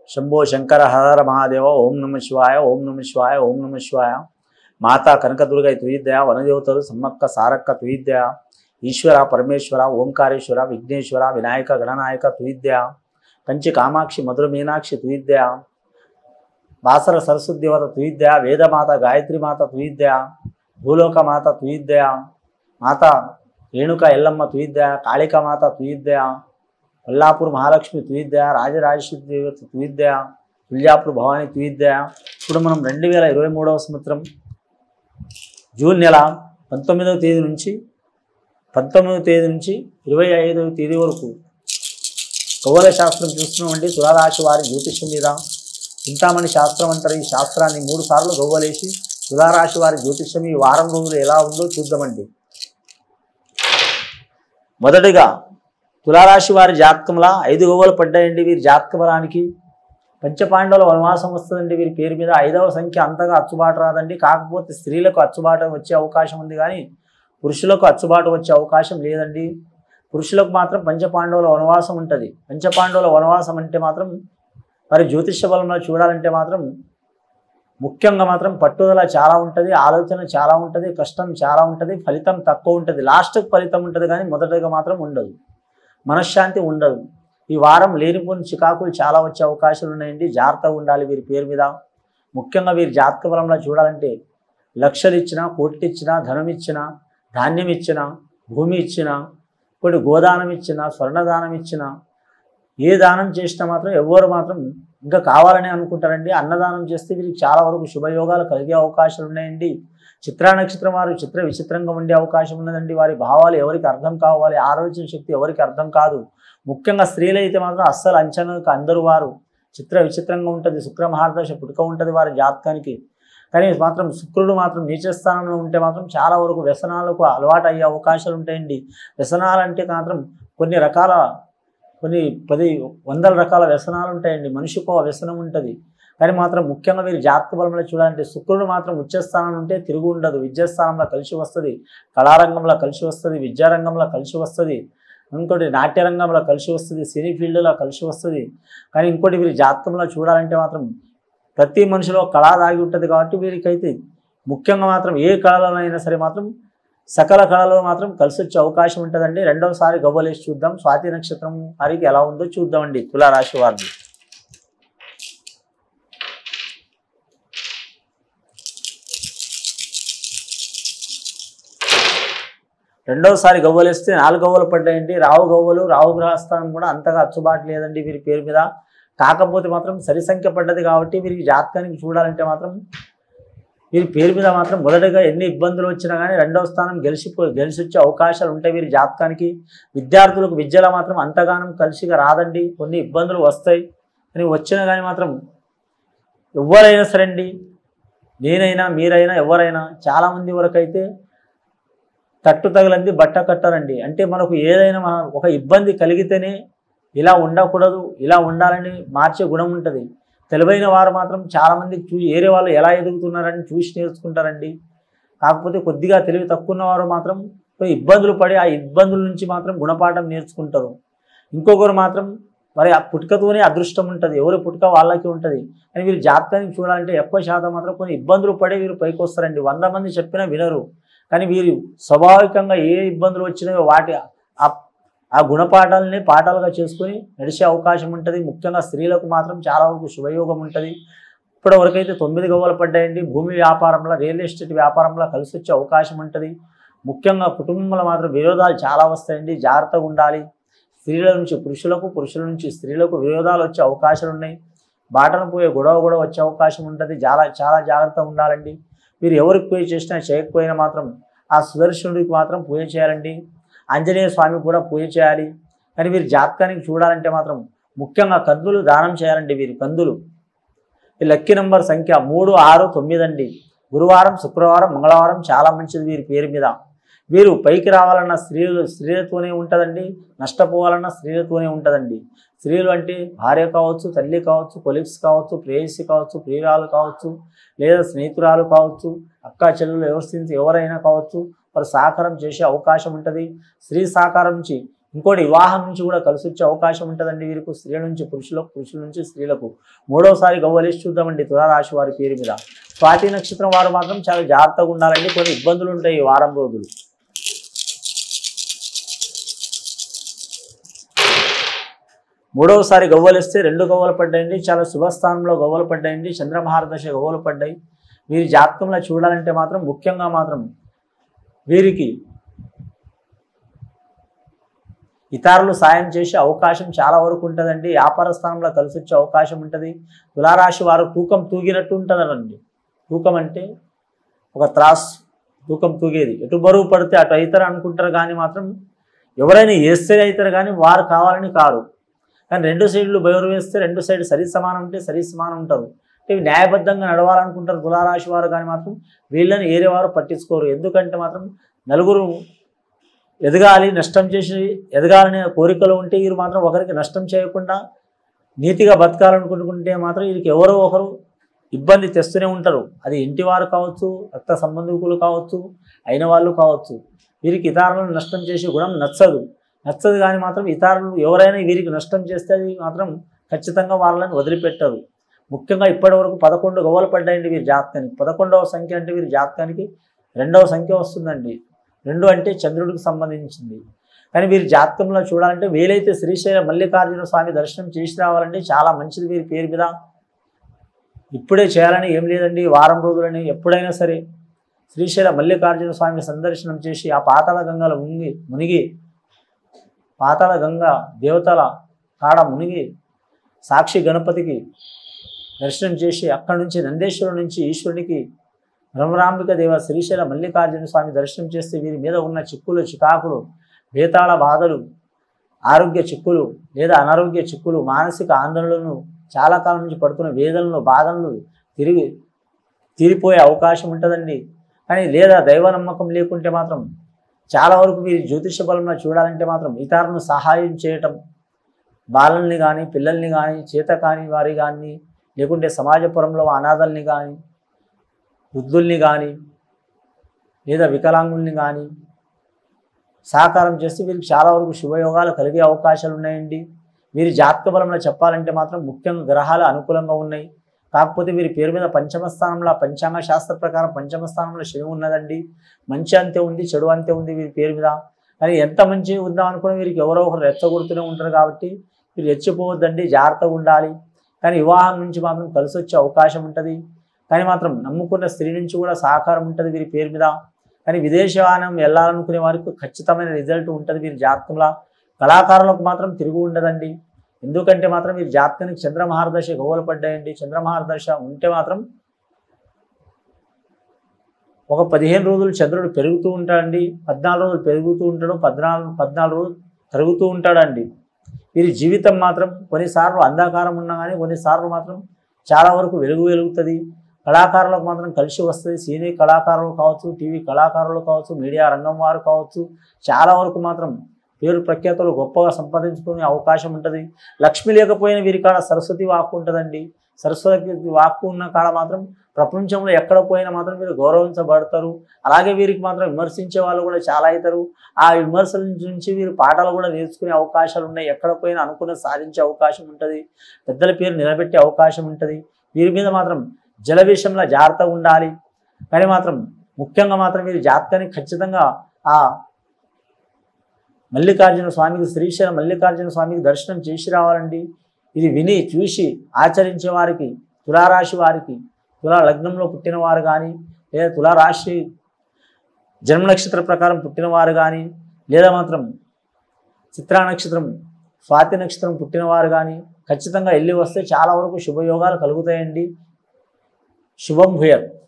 శంభో శంకర హర మహాదేవ ఓం నమ శివాయ ఓం నమ శివాయ ఓం నమ శివాయ మాతా కనకదుర్గ తుయిద్య వనదేవతలు సమ్మక్క సారక్క తుయిద్య ఈశ్వర పరమేశ్వర ఓంకారేశ్వర విఘ్నేశ్వర వినాయక గణనాయక తుయిద్య కంచి కామాక్షి మధుర మీనాక్షి తుయిద్య బాసర సరస్వతి దేవత తుయిద్య వేదమాత గాయత్రి మాత తుయిద్య భూలోక మాత తుయిద్య మాత రేణుక ఎల్లమ్మ తుయిద్య కాళికా మాత తుయిద్య కొల్లాపూర్ మహాలక్ష్మి తుయిద్య రాజరాజేశ్వరి దేవత తుయిద్య తుల్యాపూర్ భవాని తుయిద్య ఇప్పుడు మనం రెండు వేల ఇరవై మూడవ సంవత్సరం జూన్ నెల పంతొమ్మిదవ తేదీ నుంచి పంతొమ్మిదవ తేదీ నుంచి ఇరవై ఐదవ తేదీ వరకు ఖగోళ శాస్త్రం చూస్తున్నామండి తులారాశి వారి జ్యోతిష్యం మీద చింతామణి శాస్త్రం అంటారు ఈ శాస్త్రాన్ని మూడు సార్లు గవ్వలేసి తులారాశి వారి జ్యోతిష్యం ఈ వారం రోజులు ఎలా ఉందో చూద్దామండి మొదటిగా తులారాశి వారి జాతకంలా ఐదు గవ్వలు పడ్డాయండి వీరి జాతక బలానికి పంచపాండవుల వనవాసం వస్తుందండి వీరి పేరు మీద ఐదవ సంఖ్య అంతగా అచ్చుబాటు రాదండి కాకపోతే స్త్రీలకు అచ్చుబాటు వచ్చే అవకాశం ఉంది కానీ పురుషులకు అచ్చుబాటు వచ్చే అవకాశం లేదండి పురుషులకు మాత్రం పంచపాండవుల వనవాసం ఉంటుంది పంచపాండవుల వనవాసం అంటే మాత్రం మరి జ్యోతిష బలంలో చూడాలంటే మాత్రం ముఖ్యంగా మాత్రం పట్టుదల చాలా ఉంటుంది ఆలోచన చాలా ఉంటుంది కష్టం చాలా ఉంటుంది ఫలితం తక్కువ ఉంటుంది లాస్ట్కి ఫలితం ఉంటుంది కానీ మొదటగా మాత్రం ఉండదు మనశ్శాంతి ఉండదు ఈ వారం లేనిపోని చికాకులు చాలా వచ్చే అవకాశాలు ఉన్నాయండి జాగ్రత్తగా ఉండాలి వీరి పేరు మీద ముఖ్యంగా వీరి జాతక బలంలో చూడాలంటే లక్షలు ఇచ్చినా కోట్లు ఇచ్చినా ధనం ఇచ్చినా ధాన్యం ఇచ్చినా భూమి ఇచ్చినా కొన్ని గోదానం ఇచ్చినా స్వర్ణదానం ఇచ్చినా ఏ దానం చేసినా మాత్రం ఎవరు మాత్రం ఇంకా కావాలని అనుకుంటారండి అన్నదానం చేస్తే వీరికి చాలా వరకు శుభయోగాలు కలిగే అవకాశాలు ఉన్నాయండి చిత్రా నక్షత్రం వారు చిత్ర విచిత్రంగా ఉండే అవకాశం ఉన్నదండి వారి భావాలు ఎవరికి అర్థం కావాలి ఆలోచన శక్తి ఎవరికి అర్థం కాదు ముఖ్యంగా స్త్రీలు అయితే మాత్రం అస్సలు అంచనాకు అందరూ వారు చిత్ర విచిత్రంగా ఉంటుంది శుక్ర మహాదశ పుట్టుక ఉంటుంది వారి జాతకానికి కానీ మాత్రం శుక్రుడు మాత్రం నీచ స్థానంలో ఉంటే మాత్రం చాలా వరకు వ్యసనాలకు అలవాటు అయ్యే అవకాశాలు ఉంటాయండి వ్యసనాలు అంటే మాత్రం కొన్ని రకాల కొన్ని పది వందల రకాల వ్యసనాలు ఉంటాయండి మనిషికి ఒక వ్యసనం ఉంటుంది కానీ మాత్రం ముఖ్యంగా మీరు జాతక బలంలో చూడాలంటే శుక్రుడు మాత్రం ఉచ్చస్థానం ఉంటే తిరుగు ఉండదు విద్యాస్థానంలో కలిసి వస్తుంది కళారంగంలో కలిసి వస్తుంది విద్యారంగంలో కలిసి వస్తుంది ఇంకోటి నాట్యరంగంలో కలిసి వస్తుంది సినీ ఫీల్డ్లో కలిసి వస్తుంది కానీ ఇంకోటి వీరి జాతకంలో చూడాలంటే మాత్రం ప్రతి మనిషిలో కళ దాగి ఉంటుంది కాబట్టి వీరికైతే ముఖ్యంగా మాత్రం ఏ కళలోనైనా సరే మాత్రం సకల కళలో మాత్రం కలిసి వచ్చే అవకాశం ఉంటుందండి రెండవసారి గవ్వలేసి చూద్దాం స్వాతి నక్షత్రం వారికి ఎలా ఉందో చూద్దామండి తులారాశి వారిది రెండవసారి గవ్వలేస్తే నాలుగు గవ్వలు పడ్డాయండి రావు గవ్వలు రావు గ్రహస్థానం కూడా అంతగా అచ్చుబాటు లేదండి వీరి పేరు మీద కాకపోతే మాత్రం సరి సంఖ్య పడ్డది కాబట్టి వీరికి జాతకానికి చూడాలంటే మాత్రం వీరి పేరు మీద మాత్రం మొదటగా ఎన్ని ఇబ్బందులు వచ్చినా కానీ రెండవ స్థానం గెలిచిపో గెలిచి వచ్చే అవకాశాలు ఉంటాయి వీరి జాతకానికి విద్యార్థులకు విద్యలో మాత్రం అంతగానం కలిసిగా రాదండి కొన్ని ఇబ్బందులు వస్తాయి కానీ వచ్చినా కానీ మాత్రం ఎవరైనా సరే అండి నేనైనా మీరైనా ఎవరైనా చాలామంది వరకు అయితే తట్టు తగలంది బట్ట కట్టారండి అంటే మనకు ఏదైనా మన- ఒక ఇబ్బంది కలిగితేనే ఇలా ఉండకూడదు ఇలా ఉండాలని మార్చే గుణం ఉంటుంది తెలివైన వారు మాత్రం చాలామంది చూ ఏరే వాళ్ళు ఎలా ఎదుగుతున్నారని చూసి నేర్చుకుంటారండి కాకపోతే కొద్దిగా తెలివి తక్కువ ఉన్న వారు మాత్రం కొన్ని ఇబ్బందులు పడి ఆ ఇబ్బందుల నుంచి మాత్రం గుణపాఠం నేర్చుకుంటారు ఇంకొకరు మాత్రం మరి ఆ పుట్టుకతోనే అదృష్టం ఉంటుంది ఎవరి పుట్టుక వాళ్ళకి ఉంటుంది కానీ వీరు జాతకానికి చూడాలంటే ఎక్కువ శాతం మాత్రం కొన్ని ఇబ్బందులు పడే వీరు పైకి వస్తారండి వంద మంది చెప్పినా వినరు కానీ వీరు స్వాభావికంగా ఏ ఇబ్బందులు వచ్చినాయో వాటి ఆ- ఆ గుణపాఠాలని పాఠాలుగా చేసుకొని నడిచే అవకాశం ఉంటుంది ముఖ్యంగా స్త్రీలకు మాత్రం చాలా వరకు శుభయోగం ఉంటుంది ఇప్పటి వరకైతే తొమ్మిది గవ్వలు పడ్డాయండి భూమి వ్యాపారంలో రియల్ ఎస్టేట్ వ్యాపారంలో కలిసి వచ్చే అవకాశం ఉంటుంది ముఖ్యంగా కుటుంబంలో మాత్రం విరోధాలు చాలా వస్తాయండి జాగ్రత్తగా ఉండాలి స్త్రీల నుంచి పురుషులకు పురుషుల నుంచి స్త్రీలకు విరోధాలు వచ్చే అవకాశాలు ఉన్నాయి బాటను పోయే గొడవ కూడా వచ్చే అవకాశం ఉంటుంది చాలా చాలా జాగ్రత్తగా ఉండాలండి మీరు ఎవరికి పూజ చేసినా చేయకపోయినా మాత్రం ఆ సుదర్శనుడికి మాత్రం పూజ చేయాలండి ఆంజనేయ స్వామికి కూడా పూజ చేయాలి కానీ వీరి జాతకానికి చూడాలంటే మాత్రం ముఖ్యంగా కందులు దానం చేయాలండి వీరి కందులు ఈ లక్కీ నంబర్ సంఖ్య మూడు ఆరు తొమ్మిది అండి గురువారం శుక్రవారం మంగళవారం చాలా మంచిది వీరి పేరు మీద వీరు పైకి రావాలన్న స్త్రీలు స్త్రీలతోనే ఉంటుందండి నష్టపోవాలన్న స్త్రీలతోనే ఉంటుందండి స్త్రీలు అంటే భార్య కావచ్చు తల్లి కావచ్చు కొలిక్స్ కావచ్చు ప్రేయసి కావచ్చు ప్రియురాలు కావచ్చు లేదా స్నేహితురాలు కావచ్చు అక్క చెల్లెలు ఎవరి ఎవరైనా కావచ్చు వారు సహకారం చేసే అవకాశం ఉంటుంది స్త్రీ సహకారం నుంచి ఇంకోటి వివాహం నుంచి కూడా కలిసి వచ్చే అవకాశం ఉంటుందండి వీరికి స్త్రీల నుంచి పురుషులకు పురుషుల నుంచి స్త్రీలకు మూడోసారి గవ్వలేసి చూద్దామండి తులారాశి వారి పేరు మీద స్వాతి నక్షత్రం వారు మాత్రం చాలా జాగ్రత్తగా ఉండాలండి కొన్ని ఇబ్బందులు ఉంటాయి ఈ వారం రోజులు మూడవసారి గవ్వలిస్తే రెండు గవ్వలు పడ్డాయండి చాలా శుభస్థానంలో గవ్వలు పడ్డాయండి చంద్రమహారదశ గవ్వలు పడ్డాయి వీరి జాతకంలో చూడాలంటే మాత్రం ముఖ్యంగా మాత్రం వీరికి ఇతరులు సాయం చేసే అవకాశం చాలా వరకు ఉంటుందండి వ్యాపార స్థానంలో కలిసి వచ్చే అవకాశం ఉంటుంది తులారాశి వారు తూకం తూగినట్టు ఉంటుందండి తూకం అంటే ఒక త్రాస్ తూకం తూగేది ఎటు బరువు పడితే అటు అవుతారు అనుకుంటారు కానీ మాత్రం ఎవరైనా వేస్తే అవుతారు కానీ వారు కావాలని కారు కానీ రెండు సైడ్లు బయలు వేస్తే రెండు సైడ్ సరి సమానం ఉంటే సరి సమానం ఉంటారు అంటే ఇవి న్యాయబద్ధంగా నడవాలనుకుంటారు తులారాశి వారు కానీ మాత్రం వీళ్ళని ఏరే వారు పట్టించుకోరు ఎందుకంటే మాత్రం నలుగురు ఎదగాలి నష్టం చేసి ఎదగాలనే కోరికలు ఉంటే వీరు మాత్రం ఒకరికి నష్టం చేయకుండా నీతిగా బతకాలనుకుంటుంటే మాత్రం వీరికి ఎవరో ఒకరు ఇబ్బంది తెస్తూనే ఉంటారు అది ఇంటి వారు కావచ్చు రక్త సంబంధికులు కావచ్చు అయిన వాళ్ళు కావచ్చు వీరికి ఇతరులను నష్టం చేసే గుణం నచ్చదు నచ్చదు కానీ మాత్రం ఇతరులు ఎవరైనా వీరికి నష్టం చేస్తే అది మాత్రం ఖచ్చితంగా వాళ్ళని వదిలిపెట్టరు ముఖ్యంగా ఇప్పటి వరకు పదకొండు గవ్వలు పడ్డాయండి వీరి జాతకానికి పదకొండవ సంఖ్య అంటే వీరి జాతకానికి రెండవ సంఖ్య వస్తుందండి రెండు అంటే చంద్రుడికి సంబంధించింది కానీ వీరి జాతకంలో చూడాలంటే వీలైతే శ్రీశైల మల్లికార్జున స్వామి దర్శనం చేసి రావాలంటే చాలా మంచిది వీరి పేరు మీద ఇప్పుడే చేయాలని ఏం లేదండి వారం రోజులని ఎప్పుడైనా సరే శ్రీశైల మల్లికార్జున స్వామి సందర్శనం చేసి ఆ పాతాళ గంగలో మునిగి మునిగి పాతాళ గంగ దేవతల కాడ మునిగి సాక్షి గణపతికి దర్శనం చేసి అక్కడి నుంచి నందేశ్వరం నుంచి ఈశ్వరునికి బ్రహ్మరాంబిక దేవ శ్రీశైల మల్లికార్జున స్వామి దర్శనం చేస్తే వీరి మీద ఉన్న చిక్కులు చికాకులు వేతాళ బాధలు ఆరోగ్య చిక్కులు లేదా అనారోగ్య చిక్కులు మానసిక ఆందోళనలను చాలా కాలం నుంచి పడుతున్న వేదనలు బాధలను తిరిగి తీరిపోయే అవకాశం ఉంటుందండి కానీ లేదా దైవ నమ్మకం లేకుంటే మాత్రం చాలా వరకు మీరు జ్యోతిష బలంలో చూడాలంటే మాత్రం ఇతరులను సహాయం చేయటం బాలల్ని కానీ పిల్లల్ని కానీ చేత కాని వారి కానీ లేకుంటే సమాజపురంలో అనాథల్ని కానీ వృద్ధుల్ని కానీ లేదా వికలాంగుల్ని కానీ సహకారం చేస్తే వీరికి చాలా వరకు శుభయోగాలు కలిగే అవకాశాలు ఉన్నాయండి వీరి జాతక బలంలో చెప్పాలంటే మాత్రం ముఖ్యంగా గ్రహాలు అనుకూలంగా ఉన్నాయి కాకపోతే వీరి పేరు మీద పంచమ స్థానంలో పంచాంగ శాస్త్ర ప్రకారం పంచమ స్థానంలో శని ఉన్నదండి మంచి అంతే ఉంది చెడు అంతే ఉంది వీరి పేరు మీద కానీ ఎంత మంచి ఉందాం అనుకుని వీరికి ఎవరో ఒకరు రెచ్చగొడుతూనే ఉంటారు కాబట్టి వీరు రెచ్చిపోవద్దండి జాగ్రత్తగా ఉండాలి కానీ వివాహం నుంచి మాత్రం కలిసి వచ్చే అవకాశం ఉంటుంది కానీ మాత్రం నమ్ముకున్న స్త్రీ నుంచి కూడా సహకారం ఉంటుంది వీరి పేరు మీద కానీ విదేశయానం వెళ్ళాలనుకునే వారికి ఖచ్చితమైన రిజల్ట్ ఉంటుంది వీరి జాతకంలో కళాకారులకు మాత్రం తిరుగు ఉండదండి ఎందుకంటే మాత్రం వీరి జాతకానికి చంద్రమహారదశ గోవలు పడ్డాయండి చంద్రమహారదశ ఉంటే మాత్రం ఒక పదిహేను రోజులు చంద్రుడు పెరుగుతూ ఉంటాడండి పద్నాలుగు రోజులు పెరుగుతూ ఉంటాడు పద్నాలుగు పద్నాలుగు రోజులు తరుగుతూ ఉంటాడండి వీరి జీవితం మాత్రం కొన్నిసార్లు అంధకారం ఉన్నా కానీ కొన్నిసార్లు మాత్రం చాలా వరకు వెలుగు వెలుగుతుంది కళాకారులకు మాత్రం కలిసి వస్తుంది సినీ కళాకారులు కావచ్చు టీవీ కళాకారులు కావచ్చు మీడియా రంగం వారు కావచ్చు చాలా వరకు మాత్రం పేరు ప్రఖ్యాతులు గొప్పగా సంపాదించుకునే అవకాశం ఉంటుంది లక్ష్మి లేకపోయినా వీరి కాడ సరస్వతి వాక్కు ఉంటుందండి సరస్వతి వాక్కు ఉన్న కాడ మాత్రం ప్రపంచంలో ఎక్కడ పోయినా మాత్రం వీరు గౌరవించబడతారు అలాగే వీరికి మాత్రం విమర్శించే వాళ్ళు కూడా చాలా అవుతారు ఆ విమర్శల నుంచి వీరు పాఠాలు కూడా నేర్చుకునే అవకాశాలు ఉన్నాయి ఎక్కడ పోయినా అనుకున్న సాధించే అవకాశం ఉంటుంది పెద్దల పేరు నిలబెట్టే అవకాశం ఉంటుంది వీరి మీద మాత్రం జల విషయంలో జాగ్రత్తగా ఉండాలి కానీ మాత్రం ముఖ్యంగా మాత్రం వీరి జాతకాన్ని ఖచ్చితంగా ఆ మల్లికార్జున స్వామికి శ్రీశైల మల్లికార్జున స్వామికి దర్శనం చేసి రావాలండి ఇది విని చూసి ఆచరించే వారికి తులారాశి వారికి తులా లగ్నంలో పుట్టిన వారు కానీ లేదా తులారాశి జన్మ నక్షత్ర ప్రకారం పుట్టిన వారు కానీ లేదా మాత్రం చిత్రా నక్షత్రం స్వాతి నక్షత్రం పుట్టిన వారు కానీ ఖచ్చితంగా వెళ్ళి వస్తే చాలా వరకు శుభయోగాలు కలుగుతాయండి శుభం భూయత్